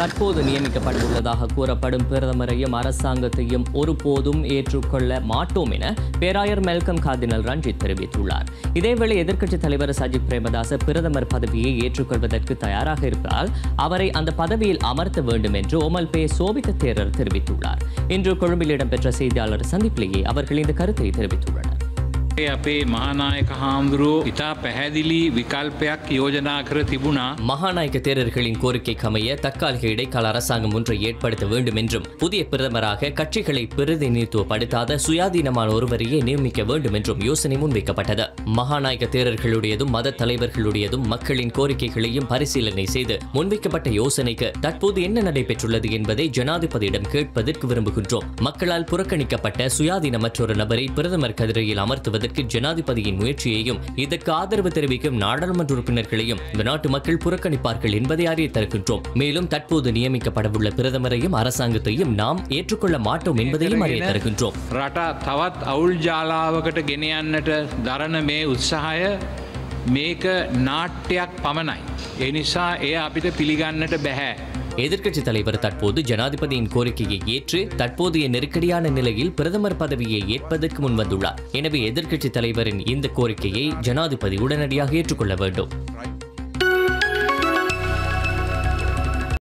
தற்போது நியமிக்கப்பட்டுள்ளதாக கூறப்படும் பிரதமரையும் அரசாங்கத்தையும் ஒருபோதும் ஏற்றுக்கொள்ள மாட்டோம் என பேராயர் மெல்கம் கார்டினல் ரஞ்சித் தெரிவித்துள்ளார் இதேவேளை எதிர்க்கட்சித் தலைவர் சஜித் பிரேமதாச பிரதமர் பதவியை ஏற்றுக்கொள்வதற்கு தயாராக இருப்பதால் அவரை அந்த பதவியில் அமர்த்த வேண்டும் என்று ஓமல் பே சோபித்த தேரர் தெரிவித்துள்ளார் இன்று கொழும்பில் இடம்பெற்ற செய்தியாளர் சந்திப்பிலேயே அவர்கள் இந்த கருத்தை தெரிவித்துள்ளனர் අපේ මහානායක හාමුදුරුවෝ ඉතා පැහැදිලි විකල්පයක් යෝජනා කර තිබුණා மகாநாயக தேரர்களின் கோரிக்கைக்கு அமைய தற்காலிக இடைக்கால அரசாங்கம் ஒன்றை ஏற்படுத்த வேண்டும் என்றும் புதிய பிரதமராக கட்சிகளை பிரதிநிதித்துவப்படுத்தாத சுயாதீனமான ஒருவரையே நியமிக்க வேண்டும் என்றும் யோசனை முன்வைக்கப்பட்டது மகாநாயக தேரர்களுடையதும் மத தலைவர்களுடையதும் மக்களின் கோரிக்கைகளையும் பரிசீலனை செய்து முன்வைக்கப்பட்ட யோசனைக்கு தற்போது என்ன நடைபெற்றுள்ளது என்பதை ஜனாதிபதியிடம் கேட்பதற்கு விரும்புகின்றோம் மக்களால் புறக்கணிக்கப்பட்ட சுயாதீனமற்றொரு நபரை பிரதமர் கதிரையில் அமர்த்துவதற்கு ஜனாதிபதியின் முயற்சியையும் இதற்கு ஆதரவு தெரிவிக்கும் நாடாளுமன்ற உறுப்பினர்களையும் இந்த நாட்டு மக்கள் புறக்கணிப்பார்கள் என்பதை அறிய தருகின்றோம் மேலும் தற்போது நியமிக்கப்படவுள்ள பிரதமரையும் அரசாங்கத்தையும் நாம் ஏற்றுக்கொள்ள மாட்டோம் என்பதையும் அறிய தருகின்றோம் රට තවත් අවුල් ජාලාවකට ගෙනයන්නට දරණ මේ උත්සාහය මේක නාට්‍යයක් පමණයි. එනිසා එය අපිට පිළිගන්නට බැහැ. எதிர்க்கட்சித் தலைவர் தற்போது ஜனாதிபதியின் கோரிக்கையை ஏற்று தற்போதைய நெருக்கடியான நிலையில் பிரதமர் பதவியை ஏற்பதற்கு முன்வந்துள்ளார் எனவே எதிர்க்கட்சித் தலைவரின் இந்த கோரிக்கையை ஜனாதிபதி உடனடியாக ஏற்றுக்கொள்ள வேண்டும்